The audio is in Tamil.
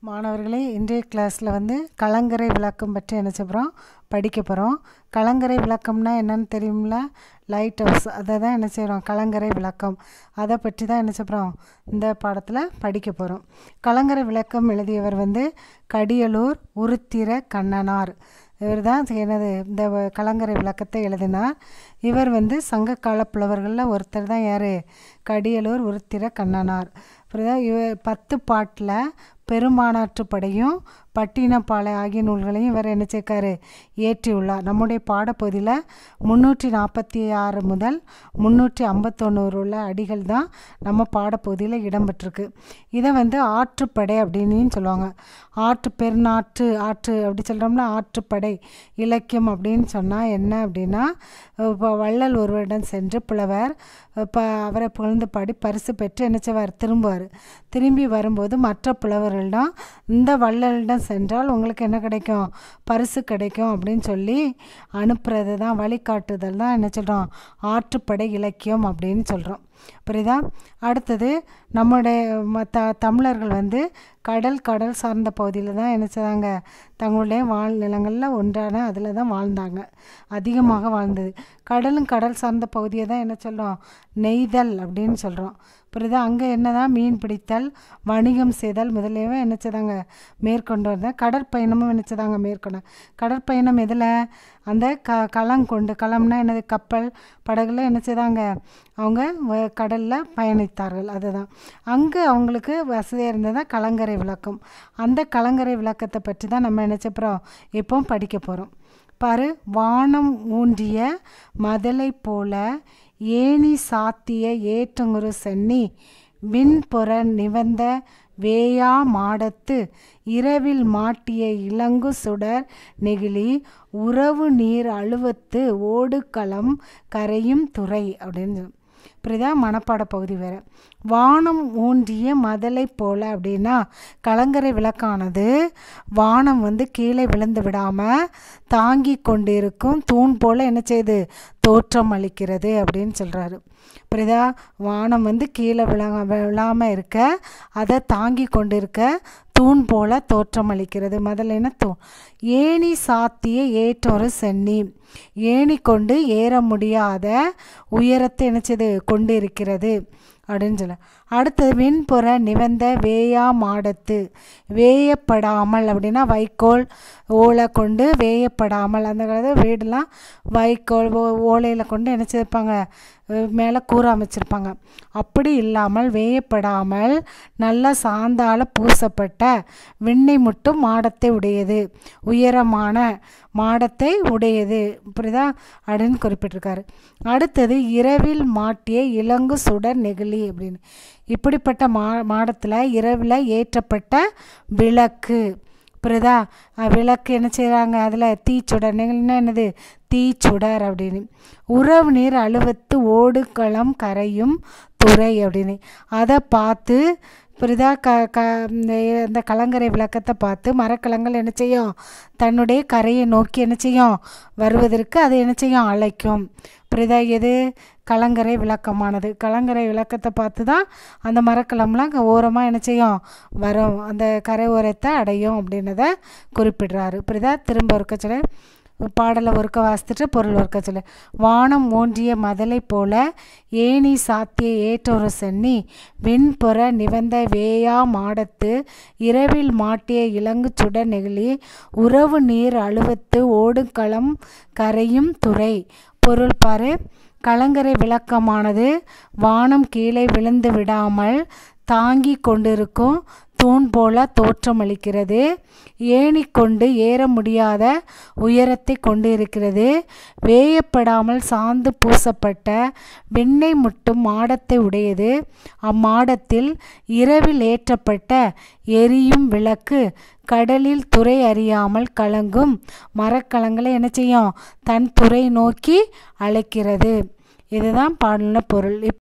மாணவர்களே இன்றைய கிளாஸில் வந்து கலங்கரை விளக்கம் பற்றி என்ன செய்ய போகிறோம் படிக்க போகிறோம் கலங்கரை விளக்கம்னா என்னன்னு தெரியுங்களா லைட் ஹவுஸ் அதை தான் என்ன செய்கிறோம் கலங்கரை விளக்கம் அதை பற்றி தான் என்ன செய்ய போகிறோம் இந்த பாடத்தில் படிக்க போகிறோம் கலங்கரை விளக்கம் எழுதியவர் வந்து கடியலூர் உருத்திர கண்ணனார் இவர் தான் என்னது இந்த வ- கலங்கரை விளக்கத்தை எழுதினார் இவர் வந்து சங்ககால புலவர்களில் ஒருத்தர் தான் யார் கடியலூர் உருத்திர கண்ணனார் அப்புறம் இவ பத்து பாட்டில் பெருமானாற்று படையும் பட்டினப்பாலை ஆகிய நூல்களையும் இவர் என்ன செய்க்காரு இயற்றியுள்ளார் நம்முடைய பாடப்பகுதியில் முந்நூற்றி நாற்பத்தி ஆறு முதல் முந்நூற்றி ஐம்பத்தொன்னூறு உள்ள அடிகள் தான் நம்ம பாடப்பகுதியில் இடம்பெற்றிருக்கு இதை வந்து ஆற்றுப்படை அப்படின்னு சொல்லுவாங்க ஆற்று பெருநாற்று ஆற்று அப்படி சொல்கிறோம்னா ஆற்றுப்படை இலக்கியம் அப்படின்னு சொன்னால் என்ன அப்படின்னா இப்போ வள்ளல் ஒருவரிடம் சென்று புலவர் இப்போ அவரை புகழ்ந்து பாடி பரிசு பெற்று என்ன செய்வார் திரும்புவார் திரும்பி வரும்போது மற்ற புலவர்களிடம் இந்த வள்ளலிடம் சென்றால் உங்களுக்கு என்ன கிடைக்கும் பரிசு கிடைக்கும் அப்படின்னு சொல்லி அனுப்புறது தான் வழிகாட்டுதல் தான் என்ன சொல்கிறோம் ஆற்றுப்படை இலக்கியம் அப்படின்னு சொல்கிறோம் புரியுதா அடுத்தது நம்முடைய மற்ற தமிழர்கள் வந்து கடல் கடல் சார்ந்த பகுதியில் தான் என்ன செய்தாங்க தங்களுடைய வாழ்நிலங்களில் ஒன்றான அதில் தான் வாழ்ந்தாங்க அதிகமாக வாழ்ந்தது கடலும் கடல் சார்ந்த பகுதியை தான் என்ன சொல்கிறோம் நெய்தல் அப்படின்னு சொல்கிறோம் புரியுதா அங்கே என்னதான் மீன் பிடித்தல் வணிகம் செய்தல் முதலியவை என்ன செய்தாங்க மேற்கொண்டு வந்த கடற்பயணமும் என்ன செய்தாங்க மேற்கொண்ட கடற்பயணம் எதில் அந்த க களம் கொண்டு களம்னா என்னது கப்பல் படகுல என்ன செய்தாங்க அவங்க வ- கடல்ல பயணித்தார்கள் அதுதான் அங்கே அவங்களுக்கு வசதியாக இருந்ததா கலங்கரை விளக்கம் அந்த கலங்கரை விளக்கத்தை பற்றி தான் நம்ம என்ன செய்ய போகிறோம் இப்போ படிக்க போகிறோம் பாரு வானம் ஊன்றிய மதலை போல ஏணி சாத்திய ஏற்றுங்குரு சென்னி விண்புற நிவந்த வேயா மாடத்து இரவில் மாட்டிய இளங்கு சுடர் நெகிழி உறவு நீர் அழுவத்து ஓடுகளம் கரையும் துறை அப்படின்னு சொல்லு. புரியுதா மனப்பாட பகுதி வேறு வானம் ஊன்றிய மதலை போல அப்படின்னா கலங்கரை விளக்கானது வானம் வந்து கீழே விழுந்து விடாமல் தாங்கி கொண்டிருக்கும் தூண் போல என்ன செய்யுது தோற்றம் அளிக்கிறது அப்படின்னு சொல்கிறாரு புரியுதா வானம் வந்து கீழே விழாம விழாமல் இருக்க அதை தாங்கி கொண்டிருக்க தூண் போல தோற்றம் அளிக்கிறது முதல்ல என்ன தூண் ஏணி சாத்திய ஏற்றொரு சென்னி ஏணி கொண்டு ஏற முடியாத உயரத்தை என்னச்சது கொண்டு இருக்கிறது அப்படின்னு சொல்ல அடுத்தது விண்புற நிவந்த வேயா மாடத்து வேயப்படாமல் அப்படின்னா வைக்கோல் ஓலை கொண்டு வேயப்படாமல் அந்த காலத்தில் வீடெல்லாம் வைக்கோல் ஓ- ஓலையில் கொண்டு என்ன செய்திருப்பாங்க மேலே கூரை அமைச்சிருப்பாங்க அப்படி இல்லாமல் வேயப்படாமல் நல்ல சாந்தால பூசப்பட்ட விண்ணை மட்டும் மாடத்தை உடையது உயரமான மாடத்தை உடையது புரியுதா அப்படின்னு குறிப்பிட்டிருக்காரு அடுத்தது இரவில் மாட்டிய இலங்கு சுடர் நெகிழி அப்படின்னு இப்படிப்பட்ட மா மாடத்தில் இரவில் ஏற்றப்பட்ட விளக்கு புரியுதா அஹ் விளக்கு என்ன செய்கிறாங்க அதில் தீச்சுடர் நெகிழின்னா என்னது தீச்சுடர் அப்படின்னு உறவு நீர் அழுவத்து ஓடுகளம் கரையும் துறை அப்படின்னு அதை பார்த்து புரியுதா க க இந்த இந்த கலங்கரை விளக்கத்தை பார்த்து மரக்கலங்கள் என்ன செய்யும் தன்னுடைய கரையை நோக்கி என்ன செய்யும் வருவதற்கு அது என்ன செய்யும் அழைக்கும் புரியுதா எது கலங்கரை விளக்கமானது கலங்கரை விளக்கத்தை பார்த்து தான் அந்த மரக்கலம்லாம் அங்கே ஓரமாக என்ன செய்யும் வரும் அந்த கரை ஓரத்தை அடையும் அப்படின்னத குறிப்பிடுறாரு புரியுதா திரும்ப ஒருக்க சொல்ல பாடலை ஒருக்க வாசித்துட்டு பொருள் ஒருக்க சொல்லு வானம் ஓன்றிய மதலை போல ஏணி சாத்திய ஏற்றொரு சென்னி விண்புற நிவந்த வேயா மாடத்து இரவில் மாட்டிய இலங்கு சுடர் நெகிழி உறவு நீர் அழுவத்து ஓடுகளம் கரையும் துறை பொருள் பாரு கலங்கரை விளக்கமானது வானம் கீழே விழுந்து விடாமல் தாங்கி கொண்டிருக்கும் தூண் போல தோற்றமளிக்கிறது ஏணி கொண்டு ஏற முடியாத உயரத்தை கொண்டிருக்கிறது வேயப்படாமல் சாந்து பூசப்பட்ட வெண்ணெய் முட்டும் மாடத்தை உடையது அம்மாடத்தில் இரவில் ஏற்றப்பட்ட எரியும் விளக்கு கடலில் துறை அறியாமல் கலங்கும் மரக்கலங்களை என்ன செய்யும் தன் துறை நோக்கி அழைக்கிறது இதுதான் பாடல பொருள்